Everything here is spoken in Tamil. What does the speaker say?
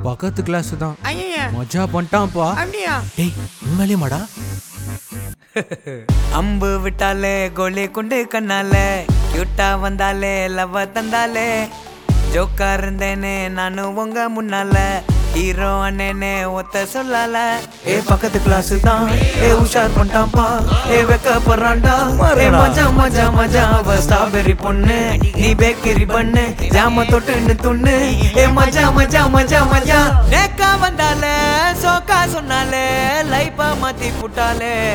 பக்கத்து கிளாஸ் தான் ஐயா மஜா பண்ணிட்டான்ப்பா அப்படியா டேய் உண்மையிலேயேமாடா அம்பு விட்டாலே கோலி குண்டு கண்ணாலே கியூட்டா வந்தாலே லவ் தந்தாலே ஜோக்கா இருந்தேனே நானும் உங்க முன்னால ஹீரோ அண்ணனே ஒத்த சொல்லல ஏ பக்கத்து கிளாஸ் தான் ஏ உஷார் பண்ணிட்டான்ப்பா ஏ வெக்க போறான்டா ஏ மஜா மஜா மஜா அவ ஸ்ட்ராபெரி பொண்ணு நீ பேக்கரி பண்ணு ஜாம தொட்டுன்னு துண்ணு ஏ மஜா மஜா மஜா மஜா நேக்கா வந்தாலே சோக்கா சொன்னாலே லைப்பா மாத்தி புட்டாலே